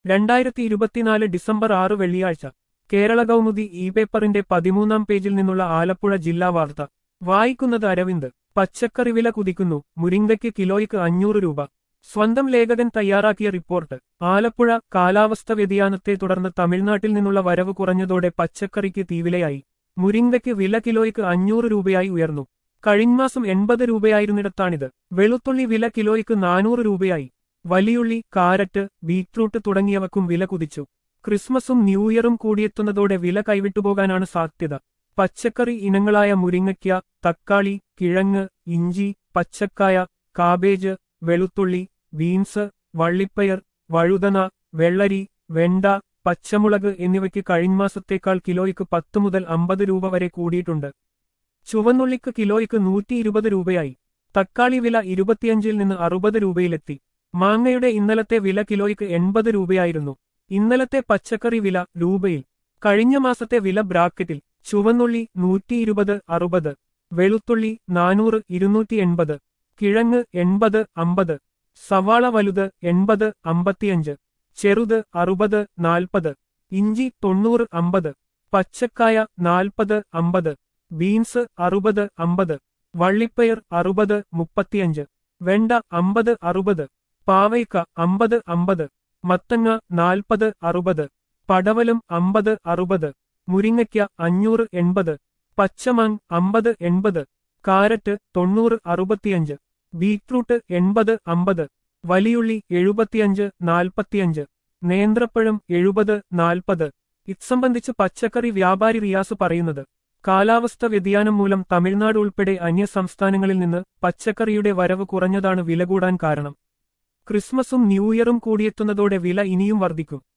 രണ്ടായിരത്തി ഇരുപത്തിനാല് ഡിസംബർ ആറ് വെള്ളിയാഴ്ച കേരള കൗമുദി ഇ പേപ്പറിന്റെ പതിമൂന്നാം പേജിൽ നിന്നുള്ള ആലപ്പുഴ ജില്ലാ വാർത്ത വായിക്കുന്നത് അരവിന്ദ് പച്ചക്കറി വില കുതിക്കുന്നു മുരിങ്ങയ്ക്ക് കിലോയ്ക്ക് അഞ്ഞൂറ് രൂപ സ്വന്തം ലേഖകൻ തയ്യാറാക്കിയ റിപ്പോർട്ട് ആലപ്പുഴ കാലാവസ്ഥ വ്യതിയാനത്തെ തുടർന്ന് തമിഴ്നാട്ടിൽ നിന്നുള്ള വരവ് കുറഞ്ഞതോടെ പച്ചക്കറിക്ക് തീവിലയായി മുരിങ്ങയ്ക്ക് വില കിലോയ്ക്ക് അഞ്ഞൂറ് രൂപയായി ഉയർന്നു കഴിഞ്ഞമാസം എൺപത് രൂപയായിരുന്നിടത്താണിത് വെളുത്തുള്ളി വില കിലോയ്ക്ക് നാനൂറ് രൂപയായി വലിയുള്ളി കാരറ്റ് ബീറ്റ്റൂട്ട് തുടങ്ങിയവക്കും വില കുതിച്ചു ക്രിസ്മസും ന്യൂ ഇയറും കൂടിയെത്തുന്നതോടെ വില കൈവിട്ടുപോകാനാണ് സാധ്യത പച്ചക്കറി ഇനങ്ങളായ മുരിങ്ങയ്ക്ക തക്കാളി കിഴങ്ങ് ഇഞ്ചി പച്ചക്കായ കാബേജ് വെളുത്തുള്ളി ബീൻസ് വള്ളിപ്പയർ വഴുതന വെള്ളരി വെണ്ട പച്ചമുളക് എന്നിവയ്ക്ക് കഴിഞ്ഞമാസത്തേക്കാൾ കിലോയ്ക്ക് പത്ത് മുതൽ അമ്പത് രൂപ വരെ കൂടിയിട്ടുണ്ട് ചുവന്നുള്ളിക്ക് കിലോയ്ക്ക് നൂറ്റി ഇരുപത് രൂപയായി തക്കാളി വില ഇരുപത്തിയഞ്ചിൽ നിന്ന് അറുപത് രൂപയിലെത്തി മാങ്ങയുടെ ഇന്നലത്തെ വില കിലോയ്ക്ക് എൺപത് രൂപയായിരുന്നു ഇന്നലത്തെ പച്ചക്കറി വില രൂപയിൽ കഴിഞ്ഞ മാസത്തെ വില ബ്രാക്കറ്റിൽ ചുവന്നുള്ളി നൂറ്റി ഇരുപത് അറുപത് വെളുത്തുള്ളി നാനൂറ് ഇരുന്നൂറ്റി എൺപത് കിഴങ്ങ് എൺപത് അമ്പത് സവാള വലുത് എൺപത് അമ്പത്തിയഞ്ച് ചെറുത് അറുപത് നാൽപ്പത് ഇഞ്ചി തൊണ്ണൂറ് അമ്പത് പച്ചക്കായ നാൽപ്പത് അമ്പത് ബീൻസ് അറുപത് അമ്പത് വള്ളിപ്പയർ അറുപത് മുപ്പത്തിയഞ്ച് വെണ്ട അമ്പത് അറുപത് പാവയ്ക്ക അമ്പത് അമ്പത് മത്തങ്ങ നാൽപ്പത് അറുപത് പടവലം അമ്പത് അറുപത് മുരിങ്ങയ്ക്ക അഞ്ഞൂറ് എൺപത് പച്ചമാങ് അമ്പത് എൺപത് കാരറ്റ് തൊണ്ണൂറ് അറുപത്തിയഞ്ച് ബീറ്റ്റൂട്ട് എൺപത് അമ്പത് വലിയുള്ളി എഴുപത്തിയഞ്ച് നാൽപ്പത്തിയഞ്ച് നേന്ത്രപ്പഴം എഴുപത് നാൽപ്പത് ഇത്സംബന്ധിച്ച് പച്ചക്കറി വ്യാപാരി റിയാസ് പറയുന്നത് കാലാവസ്ഥ വ്യതിയാനം മൂലം തമിഴ്നാട് ഉൾപ്പെടെ അന്യ സംസ്ഥാനങ്ങളിൽ നിന്ന് പച്ചക്കറിയുടെ വരവ് കുറഞ്ഞതാണ് വില കൂടാൻ കാരണം ക്രിസ്മസും ന്യൂ ഇയറും കൂടിയെത്തുന്നതോടെ വില ഇനിയും വർദ്ധിക്കും